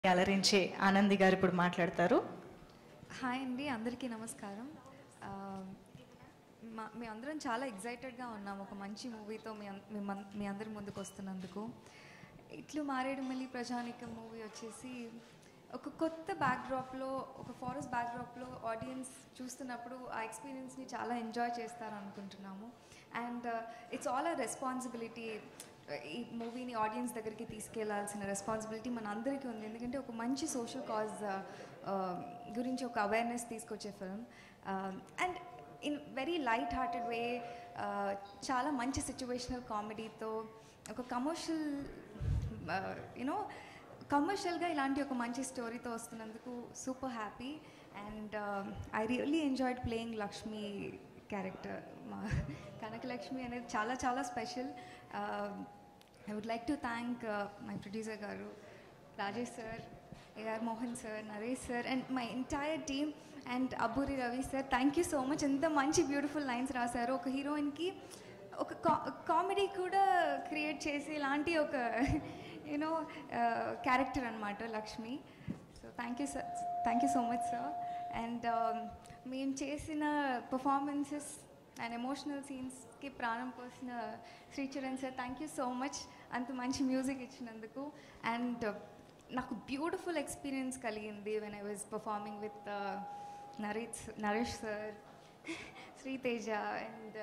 అలరించే ఆనంది గారు ఇప్పుడు మాట్లాడతారు హాయ్ అండి అందరికీ నమస్కారం ఆ, మా మీ అందరం చాలా ఎగ్జైటెడ్గా ఉన్నాం ఒక మంచి మూవీతో మీ అన్- మీ మన్- మీ అందరి ముందుకు వస్తున్నందుకు ఇట్లు మారేడు మళ్ళీ ప్రజానికం మూవీ వచ్చేసి ఒక కొత్త బ్యాక్డ్రాప్లో ఒక ఫారెస్ట్ బ్యాక్డ్రాప్లో ఆడియన్స్ చూస్తున్నప్పుడు ఆ ఎక్స్పీరియన్స్ని చాలా ఎంజాయ్ చేస్తారు అనుకుంటున్నాము and it's all uh responsibility ఈ మూవీని ఆడియన్స్ దగ్గరికి తీసుకెళ్లాల్సిన రెస్పాన్సిబిలిటీ మన అందరికీ ఉంది ఎందుకంటే ఒక మంచి సోషల్ కాజ్ గురించి ఒక అవేర్నెస్ తీసుకొచ్చే film and in very light hearted way చాలా మంచి సిచ్యువేషనల్ కామెడీతో ఒక కమర్షియల్ యూనో కమర్షియల్గా ఇలాంటి ఒక మంచి స్టోరీతో వస్తున్నందుకు super happy and I really enjoyed playing Lakshmi character మా కనకలక్ష్మి అనేది చాలా చాలా special I would like to thank my producer garu Rajesh sir A R Mohan sir Naresh sir and my entire team and Abburi Ravi sir thank you so much ఎంత మంచి బ్యూటిఫుల్ లైన్స్ రాశారు ఒక హీరోయిన్కి ఒక కా కామెడీ కూడా క్రియేట్ చేసి ఇలాంటి ఒక యూనో క్యారెక్టర్ అనమాట Lakshmi so thank you sir thank you so much sir and మేము చేసిన పర్ఫార్మెన్సెస్ అండ్ ఎమోషనల్ సీన్స్కి ప్రాణం పోసిన Sricharan sir thank you so much అంత మంచి మ్యూజిక్ ఇచ్చినందుకు అండ్ నాకు బ్యూటిఫుల్ ఎక్స్పీరియన్స్ కలిగింది when I was performing with Naresh Naresh sir Sriteja and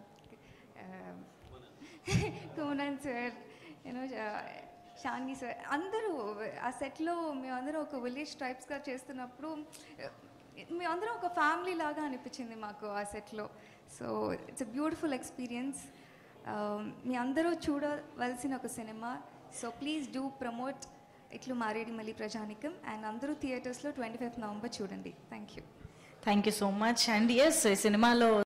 Koonan sir you know Shanvi sir అందరూ ఆ సెట్లో మేమందరం ఒక విలేజ్ ట్రైబ్స్గా చేస్తున్నప్పుడు మేమందరం ఒక ఫ్యామిలీ లాగా అనిపించింది మాకు ఆ సెట్లో so it's uh beautiful experience మీ అందరూ చూడవలసిన ఒక సినిమా సో ప్లీజ్ డూ ప్రమోట్ ఇట్లు మారేడి మళ్ళీ ప్రజానికం అండ్ అందరూ థియేటర్స్లో ట్వంటీ ఫిఫ్త్ నవంబర్ చూడండి thank you thank you so much and ఎస్ ఈ సినిమాలో